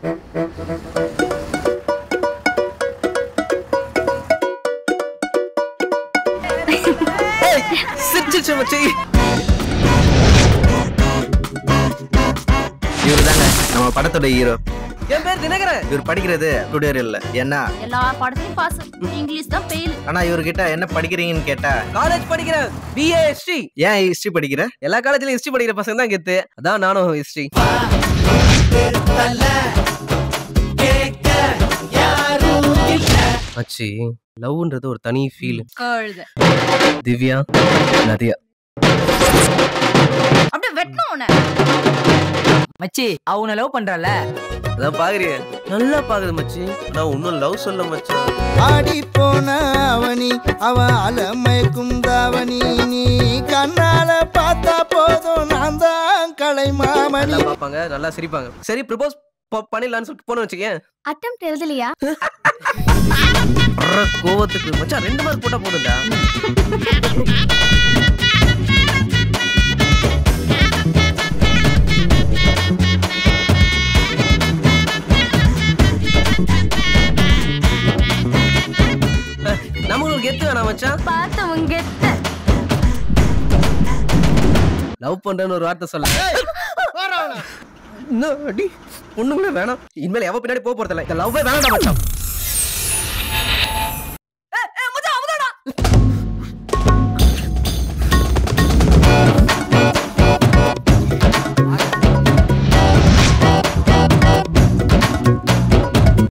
சிரிச்சிச்சு மச்சி இவரு தாங்க நம்ம படத்தோட ஹீரோ என் பேர் தினகரன் இவர் படிக்கிறது டுடோரியல்ல என்ன எல்லா படத்துலயும் பாஸ் இங்கிலீஷ் தான் ஃபெயில் ஆனா இவர்கிட்ட என்ன படிக்கிறீங்கன்னு கேட்டா காலேஜ் படிக்கிறேன் பிஏ ஹிஸ்டரி ஏன் ஹிஸ்டரி படிக்கிற எல்லா காலேஜ்லயும் ஹிஸ்டரி படிக்கிற பசங்க தான் கெத்து அதான் நானும் ஹிஸ்டரி மச்சி லவ்ன்றது ஒரு தனி ஃபீல் கழுத திவ்யா நதியா அப்படியே வெட்டணும் உன்னை மச்சி அவனை லவ் பண்றால அதான் பாக்குறிய நல்லா பாக்குது மச்சி நான் இன்னும் லவ் சொல்ல மச்சி ஆடி போன அவனி அவ அலமயக்கும் தாவணி நீ கண்ணால பார்த்தா போதும் நான் தான் கலை மாமணி நல்லா பாப்பாங்க நல்லா சிரிப்பாங்க சரி ப்ரப்போஸ் பண்ணிடலாம்னு சொல்லிட்டு போன வச்சுக்கேன் அட்டம் எழுதலையா அற கோவத்துக்கு மச்சான் ரெண்டு மார்க் போட்டா போதும்டா அஹ், நம்மளுக்கு கெத்து வேணாம் மச்சான் பார்த்தவங்க லவ் பண்றேன்னு ஒரு வார்த்தை சொல்ல இன்னும் அடி பொண்ணுங்களே வேணாம் இனிமேல் எவ பின்னாடி போக போறதில்ல இந்த லவ்வே வேணாம் மச்சான்